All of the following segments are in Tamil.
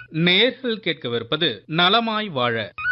நேர்கள் கேட்கவிருப்பது நலமாய் வாழ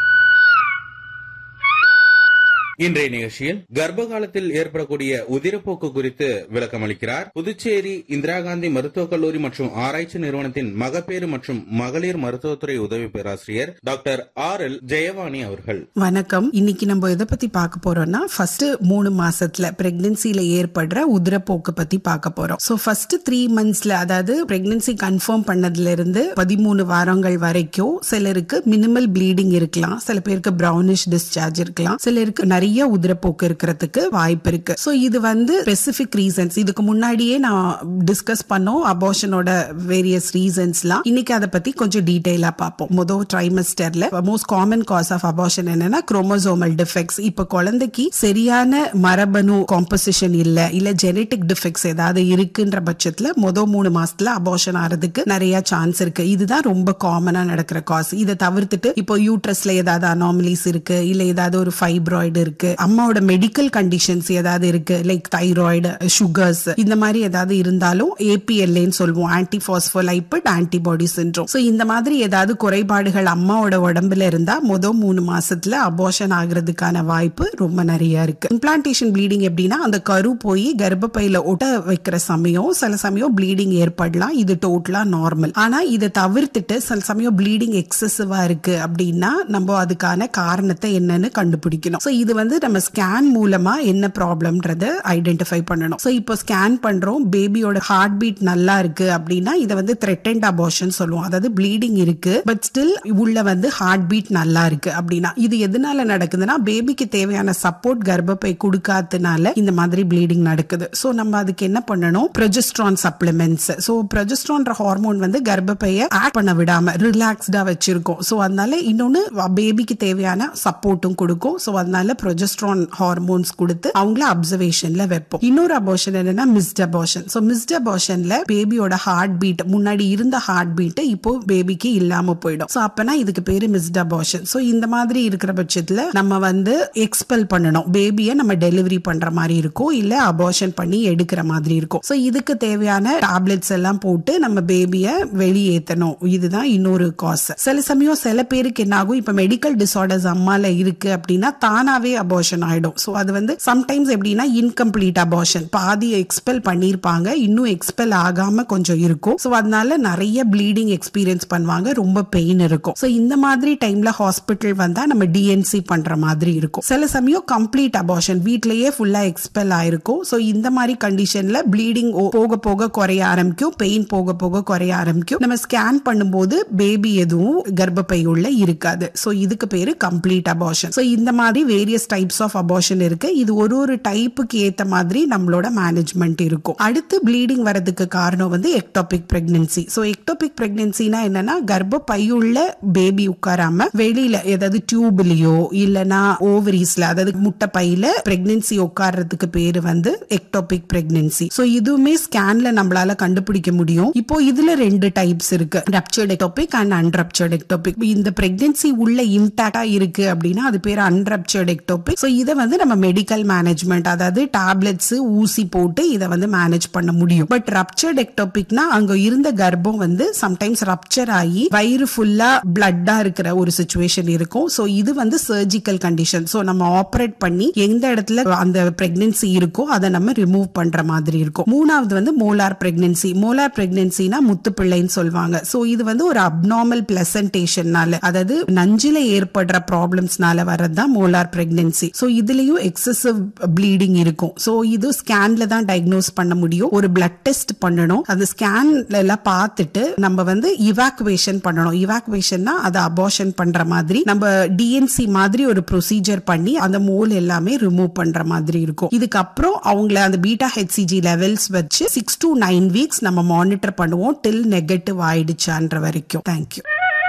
இன்றைய நிகழ்ச்சியில் கர்ப்ப காலத்தில் ஏற்படக்கூடிய உதிரப்போக்கு குறித்து விளக்கம் அளிக்கிறார் புதுச்சேரி இந்திரா காந்தி மருத்துவக் கல்லூரி மற்றும் ஆராய்ச்சி நிறுவனத்தின் மகப்பேறு மற்றும் மகளிர் மருத்துவத்துறை உதவி பேராசிரியர் டாக்டர் ஆர் எல் ஜெயவாணி அவர்கள் வணக்கம் இன்னைக்கு நம்ம எதை பத்தி பார்க்க போறோம்னா ஃபர்ஸ்ட் மூணு மாசத்துல பிரெக்னன்சில ஏற்படுற உதிரப்போக்கு பத்தி பார்க்க போறோம் சோ ஃபர்ஸ்ட் த்ரீ மந்த்ஸ்ல அதாவது பிரெக்னன்சி கன்ஃபார்ம் பண்ணதுல இருந்து பதிமூணு வாரங்கள் வரைக்கும் சிலருக்கு மினிமல் ப்ளீடிங் இருக்கலாம் சில பேருக்கு பிரவுனிஷ் டிஸ்சார்ஜ் இருக்கலாம் சிலருக்கு நிறைய உதிரப்போக்கு இருக்கிறதுக்கு வாய்ப்பு இருக்கு சோ இது வந்து ஸ்பெசிபிக் ரீசன்ஸ் இதுக்கு முன்னாடியே நான் டிஸ்கஸ் பண்ணோம் அபார்ஷனோட வேரியஸ் ரீசன்ஸ்லாம் இன்னைக்கு அதை பத்தி கொஞ்சம் டீடைலா பார்ப்போம் முதல் ட்ரைமஸ்டர்ல most common cause of abortion என்னன்னா குரோமோசோமல் டிஃபெக்ட்ஸ் இப்ப குழந்தைக்கு சரியான மரபணு காம்போசிஷன் இல்ல இல்ல ஜெனட்டிக் டிஃபெக்ட்ஸ் ஏதாவது இருக்குன்ற பட்சத்துல முதல் மூணு மாசத்துல அபார்ஷன் ஆறதுக்கு நிறைய சான்ஸ் இருக்கு இதுதான் ரொம்ப காமனா நடக்கிற காஸ் இதை தவிர்த்துட்டு இப்போ யூட்ரஸ்ல ஏதாவது அனாமலிஸ் இருக்கு இல்ல ஏதாவது ஒரு ஃபைப்ராய்டு இருக்கு அம்மாவோட மெடிக்கல் கண்டிஷன்ஸ் ஏதாவது இருக்கு லைக் தைராய்டு சுகர்ஸ் இந்த மாதிரி ஏதாவது இருந்தாலும் ஏபிஎல்ஏன்னு சொல்லுவோம் anti phospholipid antibody syndrome so இந்த மாதிரி ஏதாவது குறைபாடுகள் அம்மாவோட உடம்புல இருந்தா முதல் மூணு மாசத்துல அபார்ஷன் ஆகுறதுக்கான வாய்ப்பு ரொம்ப நிறைய இருக்கு இம்ப்ளான்டேஷன் ப்ளீடிங் எப்படின்னா அந்த கரு போய் கர்ப்பப்பையில ஒட்ட வைக்கிற சமயம் சில சமயம் ப்ளீடிங் ஏற்படலாம் இது டோட்டலா நார்மல் ஆனா இதை தவிர்த்துட்டு சில சமயம் ப்ளீடிங் எக்ஸசிவா இருக்கு அப்படின்னா நம்ம அதுக்கான காரணத்தை என்னன்னு கண்டுபிடிக்கணும் சோ இது வந்து நம்ம ஸ்கேன் மூலமா என்ன ப்ராப்ளம்ன்றத ஐடென்டிஃபை பண்ணணும் சோ இப்போ ஸ்கேன் பண்றோம் பேபியோட ஹார்ட் பீட் நல்லா இருக்கு அப்படின்னா இதை வந்து த்ரெட்டன்ட் அபார்ஷன் சொல்லுவோம் அதாவது ப்ளீடிங் இருக்கு பட் ஸ்டில் உள்ள வந்து ஹார்ட் பீட் நல்லா இருக்கு அப்படின்னா இது எதனால நடக்குதுன்னா பேபிக்கு தேவையான சப்போர்ட் கர்ப்பப்பை கொடுக்காதனால இந்த மாதிரி ப்ளீடிங் நடக்குது சோ நம்ம அதுக்கு என்ன பண்ணணும் ப்ரொஜெஸ்ட்ரான் சப்ளிமெண்ட்ஸ் சோ ப்ரொஜெஸ்ட்ரான்ற ஹார்மோன் வந்து கர்ப்பப்பையை ஆக்ட் பண்ண விடாம ரிலாக்ஸ்டா வச்சிருக்கோம் சோ அதனால இன்னொன்னு பேபிக்கு தேவையான சப்போர்ட்டும் கொடுக்கும் சோ அதனால ப்ரொஜெஸ்ட்ரான் ஹார்மோன்ஸ் கொடுத்து அவங்கள அப்சர்வேஷன்ல வைப்போம் இன்னொரு அபார்ஷன் என்னன்னா மிஸ்ட் அபார்ஷன் சோ மிஸ்ட் அபார்ஷன்ல பேபியோட ஹார்ட் பீட் முன்னாடி இருந்த ஹார்ட் பீட் இப்போ பேபிக்கு இல்லாம போயிடும் சோ அப்பனா இதுக்கு பேரு மிஸ்ட் அபார்ஷன் சோ இந்த மாதிரி இருக்கிற பட்சத்துல நம்ம வந்து எக்ஸ்பெல் பண்ணணும் பேபியை நம்ம டெலிவரி பண்ற மாதிரி இருக்கும் இல்ல அபார்ஷன் பண்ணி எடுக்கிற மாதிரி இருக்கும் சோ இதுக்கு தேவையான டேப்லெட்ஸ் எல்லாம் போட்டு நம்ம பேபியை வெளியேற்றணும் இதுதான் இன்னொரு காஸ் சில சமயம் சில பேருக்கு என்ன ஆகும் இப்ப மெடிக்கல் டிசார்டர்ஸ் அம்மால இருக்கு அப்படின்னா தானாவே அபார்ஷன் ஆயிடும் சோ அது வந்து சம்டைம்ஸ் எப்படின்னா இன்கம்ப்ளீட் அபார்ஷன் பாதி எக்ஸ்பெல் பண்ணிருப்பாங்க இன்னும் எக்ஸ்பெல் ஆகாம கொஞ்சம் இருக்கும் சோ அதனால நிறைய ப்ளீடிங் எக்ஸ்பீரியன்ஸ் பண்ணுவாங்க ரொம்ப பெயின் இருக்கும் சோ இந்த மாதிரி டைம்ல ஹாஸ்பிட்டல் வந்தா நம்ம டிஎன்சி பண்ற மாதிரி இருக்கும் சில சமயம் கம்ப்ளீட் அபார்ஷன் வீட்லயே ஃபுல்லா எக்ஸ்பெல் ஆயிருக்கும் சோ இந்த மாதிரி கண்டிஷன்ல ப்ளீடிங் போக போக குறைய ஆரம்பிக்கும் பெயின் போக போக குறைய ஆரம்பிக்கும் நம்ம ஸ்கேன் பண்ணும்போது பேபி எதுவும் கர்ப்பப்பை உள்ள இருக்காது சோ இதுக்கு பேரு கம்ப்ளீட் அபார்ஷன் சோ இந்த மாதிரி வேரியஸ் டைப்ஸ் ஆஃப் அபார்ஷன் இருக்கு இது ஒரு ஒரு டைப்புக்கு ஏத்த மாதிரி நம்மளோட மேனேஜ்மெண்ட் இருக்கும் அடுத்து ப்ளீடிங் வரதுக்கு காரணம் வந்து எக்டோபிக் பிரெக்னன்சி சோ எக்டோபிக் பிரெக்னன்சினா என்னன்னா கர்ப்பப்பையுள்ள பேபி உட்காராம வெளியில ஏதாவது டியூப்லயோ இல்லனா ஓவரிஸ்ல அதாவது முட்டை பையில பிரெக்னன்சி உட்கார்றதுக்கு பேரு வந்து எக்டோபிக் பிரெக்னன்சி சோ இதுவுமே ஸ்கேன்ல நம்மளால கண்டுபிடிக்க முடியும் இப்போ இதுல ரெண்டு டைப்ஸ் இருக்கு ruptured ectopic and unruptured ectopic இந்த பிரெக்னன்சி உள்ள இன்டாக்டா இருக்கு அப்படின்னா அது பேர் அன்ரப்சர்ட் எக்டோபிக் சோ இதை வந்து நம்ம மெடிக்கல் மேனேஜ்மெண்ட் அதாவது டேப்லெட்ஸ் ஊசி போட்டு இதை வந்து மேனேஜ் பண்ண முடியும் பட் ரப்சர்ட் எக்டோபிக்னா அங்க இருந்த கர்ப்பம் வந்து சம்டைம்ஸ் ரப்சர் ஆகி வயிறு ஃபுல்லா பிளட்டா இருக்கிற ஒரு சுச்சுவேஷன் இருக்கும் சோ இது வந்து சர்ஜிக்கல் கண்டிஷன் சோ நம்ம ஆபரேட் பண்ணி எந்த இடத்துல அந்த பிரெக்னன்சி இருக்கோ அதை நம்ம ரிமூவ் பண்ற மாதிரி இருக்கும் மூணாவது வந்து மோலார் பிரெக்னன்சி மோலார் பிரெக்னன்சினா முத்து பிள்ளைன்னு சொல்லுவாங்க சோ இது வந்து ஒரு அப்நார்மல் பிளசன்டேஷன்னால அதாவது நஞ்சில ஏற்படுற ப்ராப்ளம்ஸ்னால வரதுதான் மோலார் பிரெக்னன்சி சோ இதுலயும் எக்ஸசிவ் ப்ளீடிங் இருக்கும் சோ இது ஸ்கேன்ல தான் டயக்னோஸ் பண்ண முடியும் ஒரு பிளட் டெஸ்ட் பண்ணணும் அந்த ஸ்கேன்ல எல்லாம் பார்த்துட்டு நம்ம வந்து இவாக்குவேஷன் பண்ணணும் இவாக்குவேஷன்னா அதை அபார்ஷன் பண்ற மாதிரி நம்ம டிஎன்சி மாதிரி ஒரு ப்ரொசீஜர் பண்ணி அந்த மோல் எல்லாமே ரிமூவ் பண்ற மாதிரி இருக்கும் இதுக்கப்புறம் அவங்கள அந்த பீட்டா ஹெச்சிஜி லெவல்ஸ் வச்சு சிக்ஸ் டு நைன் வீக்ஸ் நம்ம மானிட்டர் பண்ணுவோம் டில் நெகட்டிவ் ஆயிடுச்சான்ற வரைக்கும் தேங்க்யூ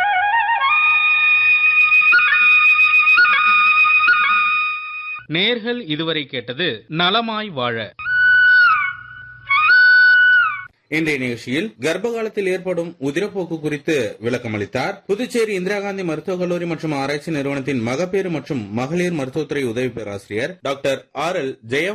நேர்கள் இதுவரை கேட்டது நலமாய் வாழ இன்றைய நிகழ்ச்சியில் கர்ப்ப காலத்தில் ஏற்படும் உதிரப்போக்கு குறித்து விளக்கம் அளித்தார் புதுச்சேரி இந்திரா காந்தி மருத்துவக் கல்லூரி மற்றும் ஆராய்ச்சி நிறுவனத்தின் மகப்பேறு மற்றும் மகளிர் மருத்துவத்துறை உதவி பேராசிரியர் டாக்டர் ஆர் எல் ஜெய